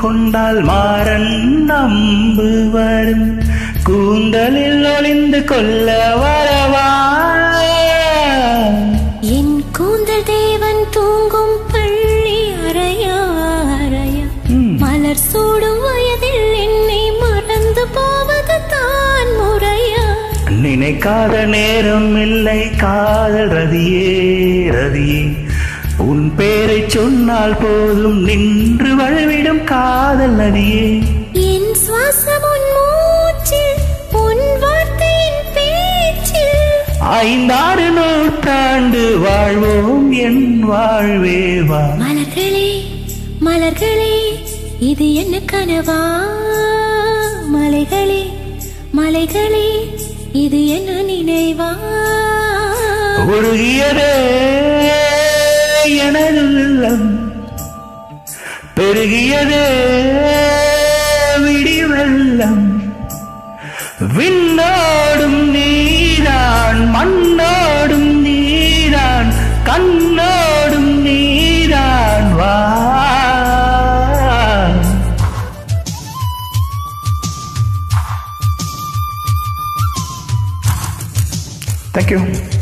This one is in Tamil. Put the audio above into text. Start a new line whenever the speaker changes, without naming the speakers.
கொண்டால் மாறன் நம்பு வரும் கூந்தலில் ஒளிந்து கொள்ள வரவா
என் கூந்தல் தேவன் தூங்கும் பள்ளி அறையா அறையா
ம்.
மலர் சூடும் வயதில் என்னை மறந்து போவது தான் முறையா
நினைக்காத நேரம் இல்லை காதல் ரதியே ரதியே உன் பேரை சொன்னால் போதும் நின்று வழிவிடும் காதல் நதியே
என் சுவாசம் உன் மூச்சில் உன் வார்த்தையின் பேச்சில்
ஐந்தாறு நூற்றாண்டு வாழ்வோம் என் வாழ்வே வா
மலர்களே மலர்களே இது என்ன கனவா மலைகளே மலைகளே இது என்ன நினைவா
உருகியதே எனது உள்ளம் பெருகியதே விடி வெள்ளம் விண்ணோடும் நீதான் மண்ணோடும் நீதான் கண்ணோடும் நீதான் வா Thank you.